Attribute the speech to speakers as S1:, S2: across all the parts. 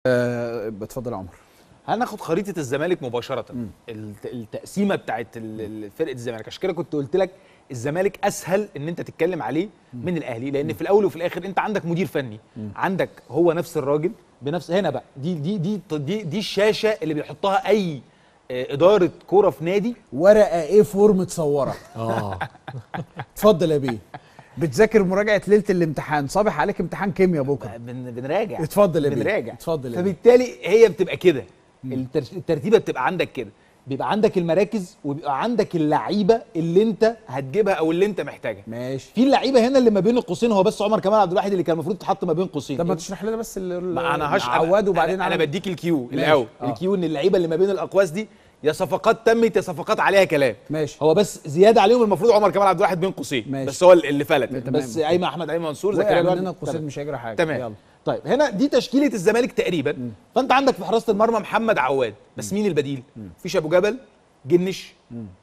S1: آه اتفضل يا عمر
S2: هل ناخد خريطه الزمالك مباشره الت- التقسيمه بتاعت ال- ال- فرقه الزمالك عشان كده كنت قلت لك الزمالك اسهل ان انت تتكلم عليه من الاهلي لان في الاول وفي الاخر انت عندك مدير فني عندك هو نفس الراجل بنفس هنا بقى دي دي دي دي, دي الشاشه اللي بيحطها اي آه، اداره كوره في نادي
S1: ورقه ايه فور متصوره
S3: اه
S1: اتفضل يا بيه بتذاكر مراجعه ليله الامتحان صابح عليك امتحان كيمياء بكره
S2: بن بنراجع
S1: اتفضل يا بيه
S2: بنراجع
S1: اتفضل يا بيه
S2: فبالتالي هي بتبقى كده التر- الترتيبه بتبقى عندك كده بيبقى عندك المراكز وبيبقى عندك اللعيبه اللي انت هتجيبها او اللي انت محتاجها
S1: ماشي
S2: في اللعيبه هنا اللي ما بين القوسين هو بس عمر كمال عبد الواحد اللي كان المفروض تتحط ما بين قوسين
S1: طب ما تشرح لنا بس ال-
S2: ما انا هش
S1: عواد وبعدين
S2: انا, أنا
S1: على-
S2: بديك الكيو
S1: ماشي.
S2: الاول
S1: آه.
S2: الكيو ان اللعيبه اللي ما بين الاقواس دي يا صفقات تمت يا صفقات عليها كلام
S1: ماشي
S2: هو بس زياده عليهم المفروض عمر كمال عبد الواحد بين قوسين
S1: ماشي.
S2: بس هو اللي فلت
S1: تمام.
S2: بس ايمن احمد ايمن منصور
S1: وقع
S2: زكريا
S1: مننا
S2: الوردي.
S1: القوسين
S2: تمام.
S1: مش هيجرى حاجه
S2: تمام
S1: يلا
S2: طيب هنا دي تشكيله الزمالك تقريبا فانت عندك في حراسه المرمى محمد عواد بس مين البديل فيش ابو جبل جنش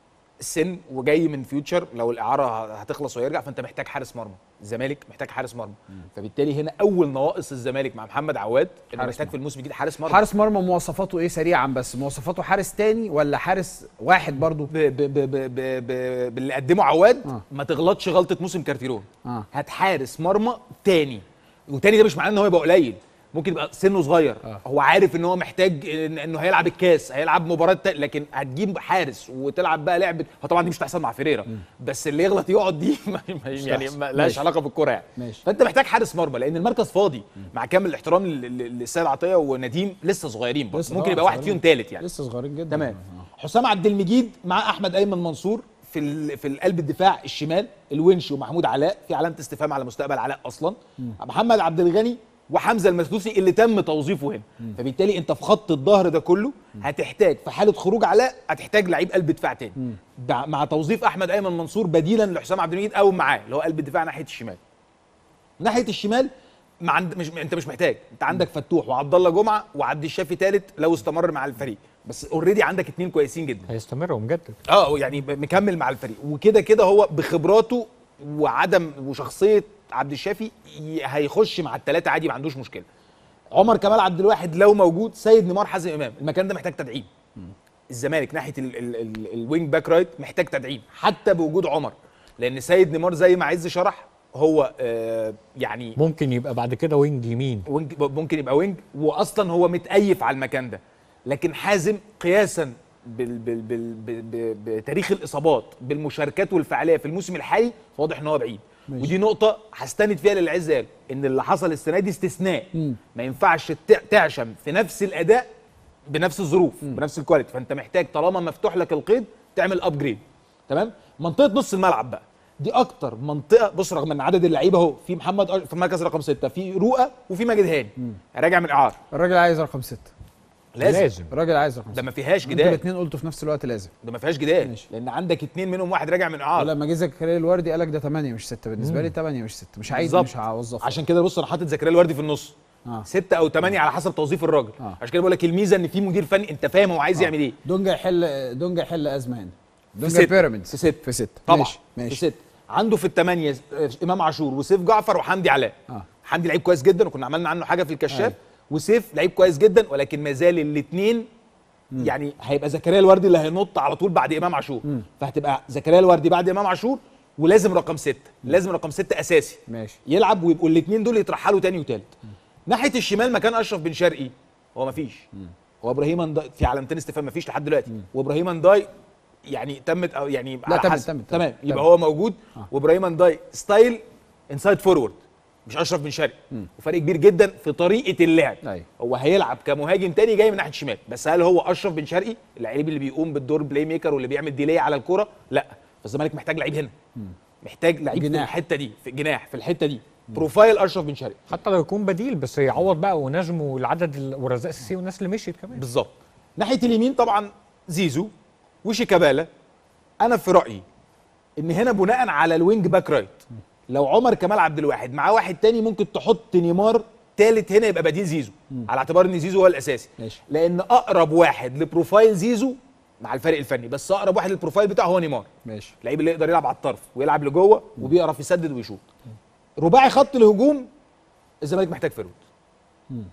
S2: السن وجاي من فيوتشر لو الاعاره هتخلص ويرجع فانت محتاج حارس مرمى الزمالك محتاج حارس مرمى فبالتالي هنا اول نواقص الزمالك مع محمد عواد انه
S1: حارس
S2: محتاج
S1: مرمى.
S2: في الموسم الجديد حارس مرمى
S1: حارس مرمى مواصفاته ايه سريعا بس مواصفاته حارس تاني ولا حارس واحد برضو
S2: ب- ب- ب- ب- ب- ب- باللي قدمه عواد
S1: آه.
S2: ما تغلطش غلطه موسم كارتيرون
S1: آه.
S2: هات حارس مرمى تاني وتاني ده مش معناه ان هو يبقى قليل ممكن يبقى سنه صغير
S1: آه.
S2: هو عارف ان هو محتاج إن انه هيلعب الكاس هيلعب مباراه تا- لكن هتجيب حارس وتلعب بقى لعبه هو طبعا دي مش تحصل مع فيريرا بس اللي يغلط يقعد دي ما- ما- يعني
S1: تحصل.
S2: ما لهاش
S1: ماشي.
S2: علاقه بالكوره يعني
S1: ماشي.
S2: فانت محتاج حارس مرمى لان المركز فاضي مع كامل الاحترام لل- لل- للسيد عطيه ونديم لسه صغيرين برضه.
S1: لسه
S2: ممكن
S1: طبعاً
S2: يبقى واحد
S1: صغيرين.
S2: فيهم ثالث يعني
S1: لسه صغيرين جدا
S2: تمام
S1: آه.
S2: حسام عبد المجيد مع احمد ايمن منصور في ال- في القلب الدفاع الشمال الونش ومحمود علاء في علامه استفهام على مستقبل علاء اصلا محمد عبد الغني وحمزه المسلوسي اللي تم توظيفه هنا فبالتالي انت في خط الظهر ده كله هتحتاج في حاله خروج علاء هتحتاج لعيب قلب دفاع تاني بع- مع توظيف احمد ايمن منصور بديلا لحسام عبد المجيد او معاه اللي هو قلب الدفاع ناحيه الشمال ناحيه الشمال ما عند... مش انت مش محتاج انت عندك فتوح وعبد الله جمعه وعبد الشافي ثالث لو استمر مع الفريق بس اوريدي عندك اتنين كويسين جدا
S3: هيستمر ومجدد
S2: اه يعني ب- مكمل مع الفريق وكده كده هو بخبراته وعدم وشخصيه عبد الشافي ي- هيخش مع الثلاثه عادي ما عندوش مشكله عمر كمال عبد الواحد لو موجود سيد نيمار حازم امام المكان ده محتاج تدعيم الزمالك ناحيه ال ال ال الوينج باك رايت محتاج تدعيم حتى بوجود عمر لان سيد نيمار زي ما عز شرح هو آه يعني
S3: ممكن يبقى بعد كده وينج يمين
S2: وينج ممكن يبقى وينج واصلا هو متأيف على المكان ده لكن حازم قياسا بال بال بال بال بال بتاريخ الاصابات بالمشاركات والفعاليه في الموسم الحالي واضح ان هو بعيد
S1: ماشي.
S2: ودي نقطه هستند فيها للعز قال ان اللي حصل السنه دي استثناء
S1: مم.
S2: ما ينفعش تع- تعشم في نفس الاداء بنفس الظروف بنفس الكواليتي فانت محتاج طالما مفتوح لك القيد تعمل ابجريد تمام منطقه نص الملعب بقى دي اكتر منطقه بص رغم ان عدد اللعيبه اهو في محمد أش- في المركز رقم ستة في رؤى وفي ماجد هاني راجع من اعاره
S1: الراجل عايز رقم ستة
S2: لازم,
S3: لازم
S1: الراجل عايز رقم
S2: ده
S1: ستة
S2: ما فيهاش
S1: انتوا
S2: جدال
S1: الاثنين قلتوا في نفس الوقت لازم
S2: ده ما فيهاش جدال
S1: ماشي.
S2: لان عندك اتنين منهم واحد راجع من اعاره
S1: لما جه زكريا الوردي قال لك ده 8 مش 6 بالنسبه لي 8 مش 6 مش عايز
S2: بالظبط.
S1: مش هوظفه
S2: عشان كده بص انا حاطط زكريا الوردي في النص
S1: اه
S2: ستة او ثمانية على حسب توظيف الراجل
S1: آه.
S2: عشان كده بقول لك الميزه ان في مدير فني انت فاهم هو عايز
S1: آه.
S2: يعمل ايه
S1: دونجا يحل دونجا يحل ازمه هنا دونجا
S2: ستة.
S1: بيراميدز
S2: في ستة.
S1: في 6
S2: طبعا
S1: ماشي
S2: في
S1: ماشي
S2: ستة عنده في الثمانية آه، امام عاشور وسيف جعفر وحمدي علاء
S1: اه
S2: حمدي لعيب كويس جدا وكنا عملنا عنه حاجه في الكشاف
S1: أيوة.
S2: وسيف لعيب كويس جدا ولكن ما زال الاثنين يعني هيبقى زكريا الوردي اللي هينط على طول بعد امام عاشور
S1: مم.
S2: فهتبقى زكريا الوردي بعد امام عاشور ولازم رقم ستة لازم رقم ستة اساسي
S1: ماشي
S2: يلعب ويبقوا الاثنين دول يترحلوا تاني وتالت ناحيه الشمال مكان اشرف بن شرقي هو مفيش هو ابراهيم انداي في علامتين استفهام مفيش لحد دلوقتي وابراهيم انداي يعني تمت او يعني على
S1: تمت-
S2: حسب.
S1: تمت-
S2: تمام
S1: تمت.
S2: يبقى هو موجود
S1: آه.
S2: وابراهيم انداي ستايل انسايد فورورد مش اشرف بن شرقي وفرق كبير جدا في طريقه اللعب
S1: أيوة.
S2: هو هيلعب كمهاجم تاني جاي من ناحيه الشمال بس هل هو اشرف بن شرقي اللعيب اللي بيقوم بالدور بلاي ميكر واللي بيعمل ديلي على الكوره لا فالزمالك محتاج لعيب هنا محتاج لعيب في
S1: جناح.
S2: الحته دي في الجناح في الحته دي بروفايل اشرف بن شرقي
S3: حتى لو يكون بديل بس يعوض بقى ونجم والعدد ال- ورزاق السي والناس اللي مشيت كمان
S2: بالظبط ناحيه اليمين طبعا زيزو وشيكابالا انا في رايي ان هنا بناء على الوينج باك رايت لو عمر كمال عبد الواحد معاه واحد تاني ممكن تحط نيمار تالت هنا يبقى بديل زيزو على اعتبار ان زيزو هو الاساسي
S1: ماشي.
S2: لان اقرب واحد لبروفايل زيزو مع الفرق الفني بس اقرب واحد للبروفايل بتاعه هو نيمار
S1: ماشي
S2: اللعيب اللي يقدر يلعب على الطرف ويلعب لجوه وبيعرف يسدد ويشوط رباعي خط الهجوم الزمالك محتاج فيرود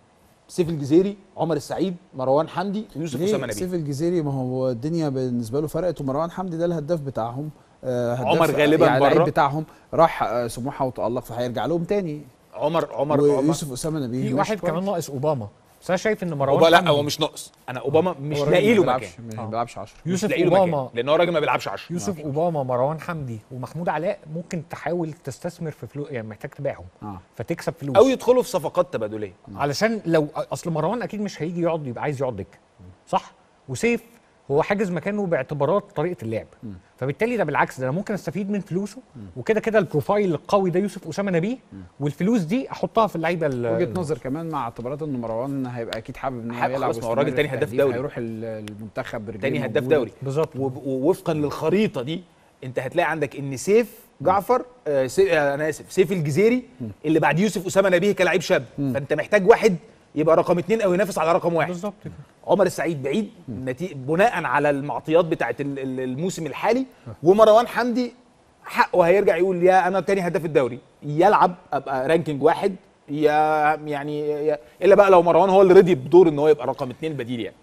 S2: سيف الجزيري عمر السعيد مروان حمدي يوسف
S1: ليه
S2: اسامه
S1: سيف
S2: نبيل
S1: الجزيري ما هو الدنيا بالنسبه له فرقت ومروان حمدي ده الهداف بتاعهم آه، هداف
S2: عمر غالباً
S1: يعني اللعيب
S2: بره.
S1: بتاعهم راح آه، سموحه وتالق فهيرجع لهم تاني
S2: عمر عمر عمر
S1: ويوسف اسامه نبيل
S3: في
S1: ماشي
S3: واحد
S1: كويس.
S3: كمان ناقص اوباما بس انا شايف ان مروان
S2: اوباما لا
S3: حمدي-
S2: هو مش ناقص انا اوباما مش
S1: هو الراجل
S2: لاقي
S1: ما
S2: له
S1: بيلعبش-
S2: مكان
S1: ما بيلعبش 10
S2: مش
S3: يوسف
S2: لاقي له مكان
S3: اوباما
S2: لان هو راجل ما بيلعبش 10
S3: يوسف اوباما مروان حمدي ومحمود علاء ممكن تحاول تستثمر في فلوس يعني محتاج تبيعهم
S1: اه
S3: فتكسب فلوس
S2: او يدخلوا في صفقات تبادليه
S3: علشان لو اصل مروان اكيد مش هيجي يقعد يبقى عايز يقعد دكه صح وسيف هو حاجز مكانه باعتبارات طريقه اللعب فبالتالي ده بالعكس ده انا ممكن استفيد من فلوسه وكده كده البروفايل القوي ده يوسف اسامه نبيه والفلوس دي احطها في اللعيبه ال-
S1: وجهه نظر كمان مع اعتبارات ان مروان هيبقى اكيد حابب ان هو
S2: حابب
S1: يلعب
S2: خلاص، ما هو الراجل
S1: ويستمر
S2: تاني
S1: في
S2: هداف
S1: التهديف،
S2: دوري.
S1: هيروح ال- المنتخب برجليه
S2: تاني هداف
S1: موجودة.
S2: دوري
S3: بالظبط
S2: وب- ووفقا للخريطه دي انت هتلاقي عندك ان سيف جعفر آه سي آه انا اسف سيف الجزيري اللي بعد يوسف اسامه نبيه كلاعب شاب فانت محتاج واحد يبقى رقم اثنين او ينافس على رقم واحد
S3: بالظبط كده.
S2: عمر السعيد بعيد نتي... بناء على المعطيات بتاعت ال- ال- الموسم الحالي ومروان حمدي حقه هيرجع يقول يا انا تاني هداف الدوري يلعب ابقى رانكينج واحد يا يعني يا الا بقى لو مروان هو اللي رضي بدور ان هو يبقى رقم اثنين بديل يعني